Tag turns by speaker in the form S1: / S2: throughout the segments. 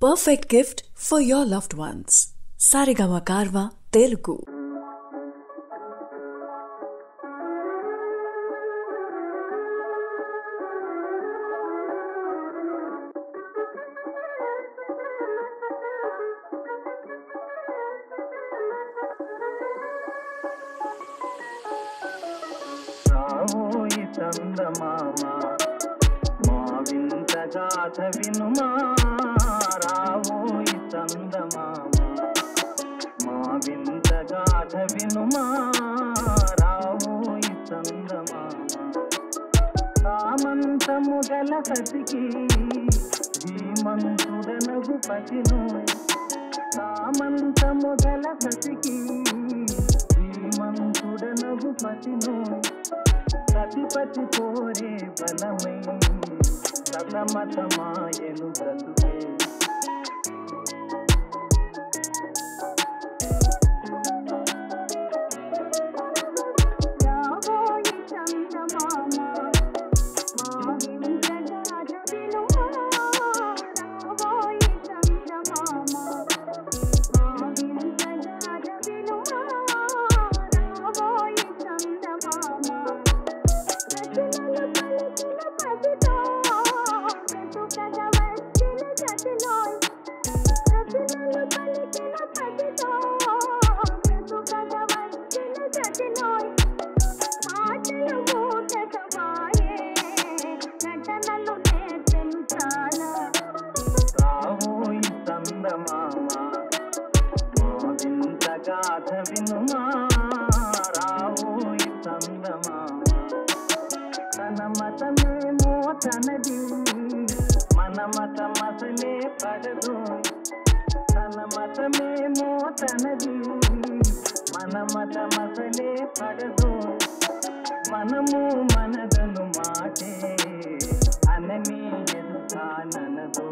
S1: perfect gift for your loved ones. Sarigama Karva Telugu.
S2: రావోయి చందమామ మా వింత గాథ వినుమా రావోయి చందమామ మా వింత గాథ వినుమా రావోయి చందమామ సామంతము గల సతికి ధీమంతుడనగు పతిను సామంతము గల సతికి ధీమంతుడనగు పతిను సతిపతి కోరే బలమై సతమతమాయను బ్రతుకే
S3: రాబోయి చందమామ మా వింత గాథ వినుమా రాబోయి చందమామ మా వింత గాథ వినుమా రాబోయి చందమామ రచనలు పలికిన పదితో బ్రతుకగ వచ్చిన గతిలోయ్ రచనలు పలికిన పదితో బ్రతుకగ వచ్చిన గతిలోయ్ మాటలు మూటకమాయే నటనలు నేర్చెను చాలా
S2: రావోయి చందమామ మా వింత గాథ వినుమా రావోయి చందమామ తన మతమేమో తనది మన మతమసలే పడదు తన మతమేమో తనది మన మతమసలే పడదు మనము మనదను మాటే అనని ఎదుటాననదు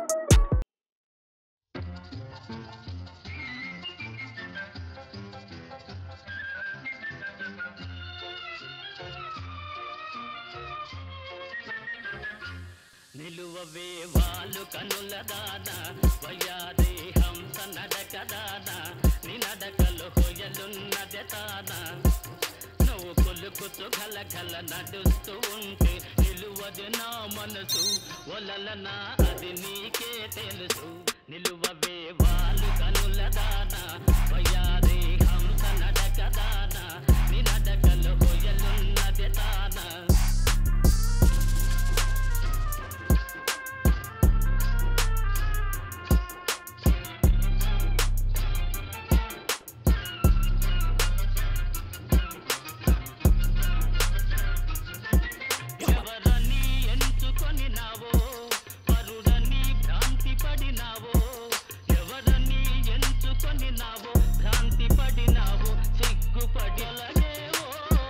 S4: నిలువవే వాళ్ళు కనుల దాన వయ్యాదే హంస నడక దాన నీ నడకలు హొయలున్నదే తాన నువ్వు కొలుకుతూ గల గల నడుస్తూ ఉంటే నిలువది నా మనసు ఒలలనా అది నీకే తెలుసు నిలువవే వాళ్ళు కనుల దాన వయ్యాదే హంస నడక దాన నీ నడకలు హొయలున్నదే తాన ఎవరని ఎంచుకొని నావో పరుడని భ్రాంతి పడినావో ఎవరని ఎంచుకొని నావో భ్రాంతి పడినావో సిగ్గుపడిలనేవో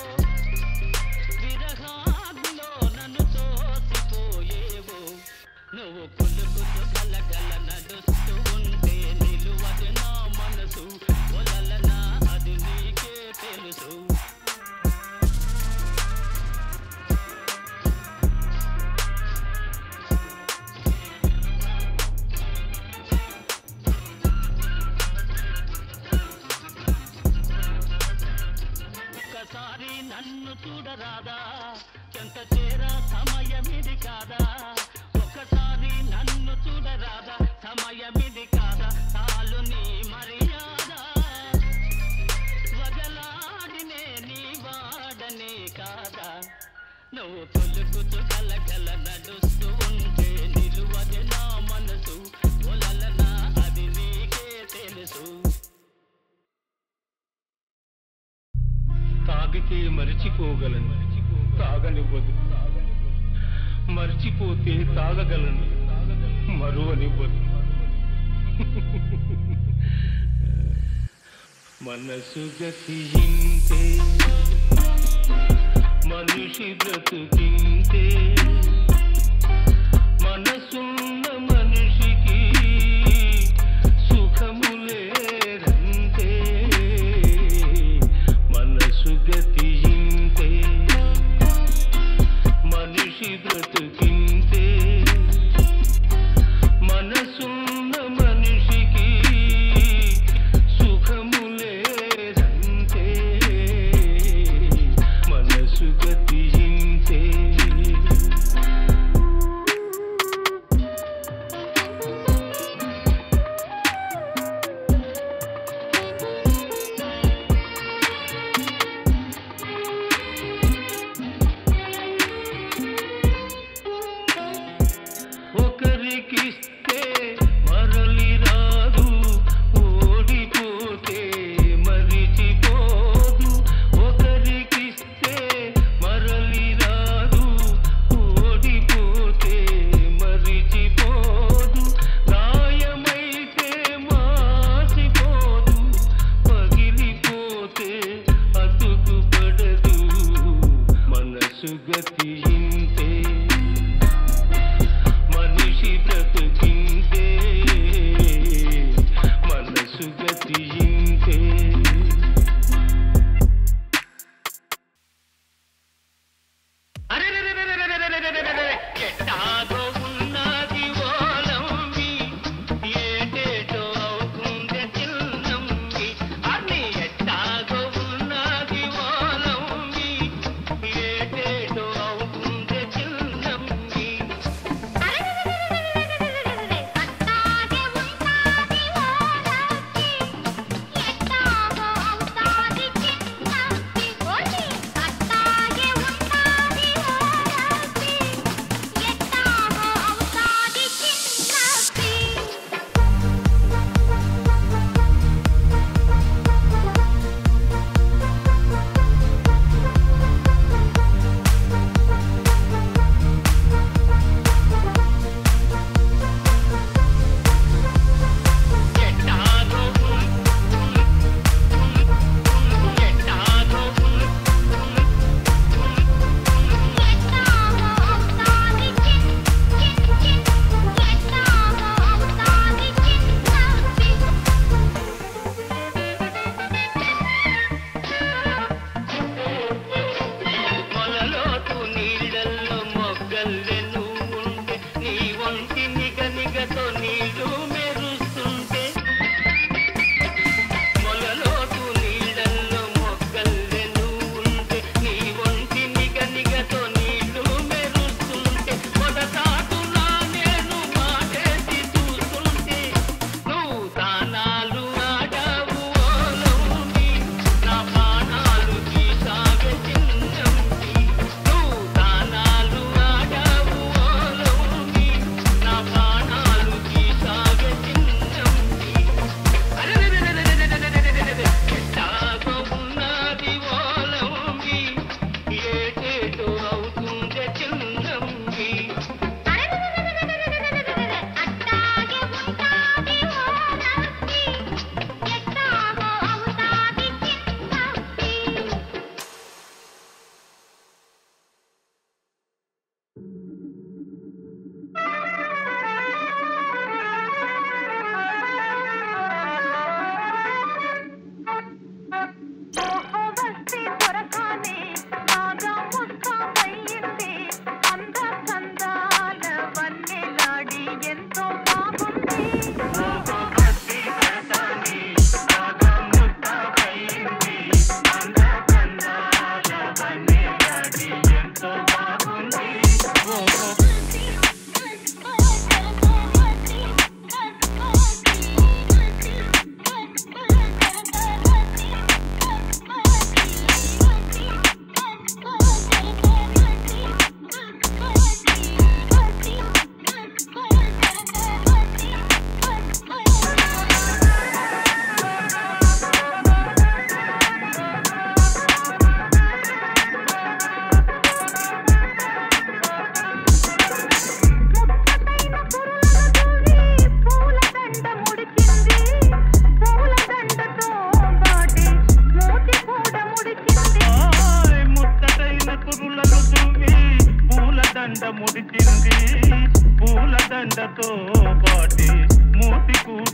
S4: విరహాగ్నిలో నన్ను తోసిపోయేవో నువ్వు కులుకుతూ గలగల నడుస్తూ ఉంటే నిలువది నా మనసు ఒలలనా అది నీకే తెలుసు ఒక్కసారి నన్ను చూడరాదా చెంత చేర సమయమిది కాదా ఒక్కసారి నన్ను చూడరాదా సమయమిది కాదా చాలు నీ మర్యాద వగలాడినే నీ వాడనే కాదా నువ్వు తొలుకుతూ గలగల నడుస్తూ ఉంటే నిలువది నా మనసు ఒలలనా అది నీకే తెలుసు
S5: తాగితే మరిచిపోగలను తాగనివ్వదు మర్చిపోతే తాగగలను మరువనివ్వదు మనసు గతింతే మనిషి బ్రతుకింతే మనసున్న మనిషికి సుఖములేరంతే మనసు గతింతే మనిషి బ్రతుకింతే మనసున్న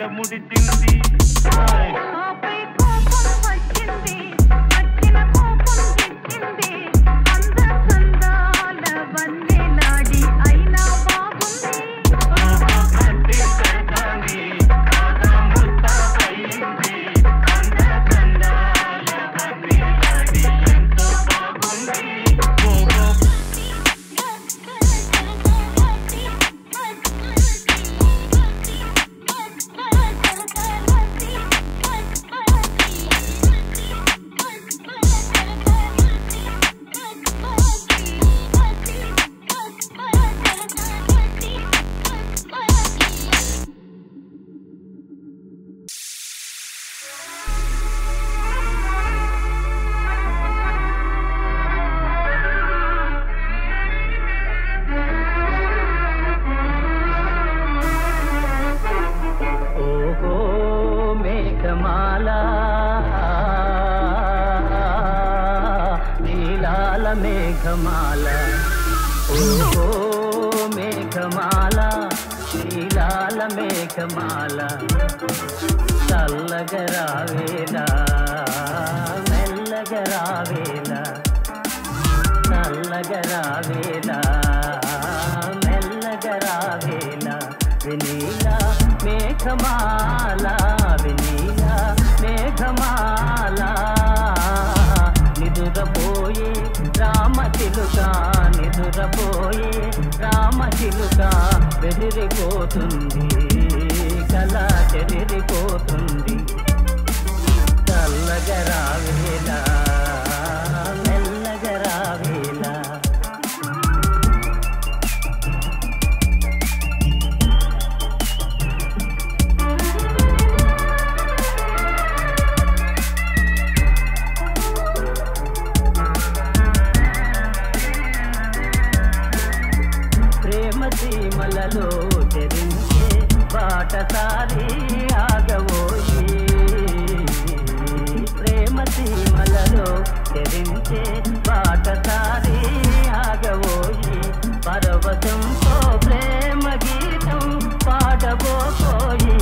S5: ముడిచింది హాయ్.
S3: ఆపై కోపం వచ్చింది వచ్చిన కోపం తెచ్చింది అందచందాల వన్నెలాడి అయినా బాగుంది
S5: కంటి పెడతాంది కాదా ముస్తాబయింది అందచందాల కన్నీలాడి ఎంతో బాగుంది ఓహో
S4: ఓహో మేఘమాల నీలాల మేఘమాల ఓహో మేఘమాల నీలాల మేఘమాల చల్లగరావేలా మెల్లగరావేలా చల్లగరావేలా మెల్లగరావేలా వినీల మేఘమాల వినీల మేఘమాల నిదురపోయే రామ చిలుక నిదురపోయే రామ చిలుక బెదిరిపోతుంది కళ చెదిరిపోతుంది చల్లగరావేలా మెల్లగరావేలా ప్రేమ సీమలలో తెరించే బాటసారి ఆగవోయి ప్రేమ సీమలలో తెరించే బాటసారి ఆగవోయి పరవశంతో ప్రేమ గీతం పాడబోయి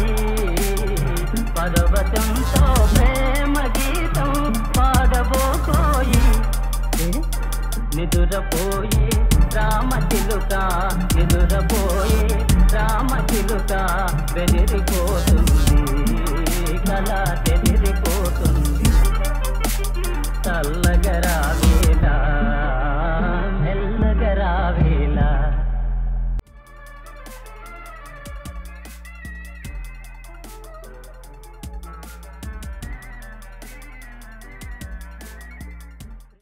S4: పరవశంతో ప్రేమ గీతం పాడబోయి నిదురపోయే రామ చిలుక నిదురపోయే రామ చిలుక బెదిరిపోతుంది కళ తెదిరిపోతుంది చల్లగరా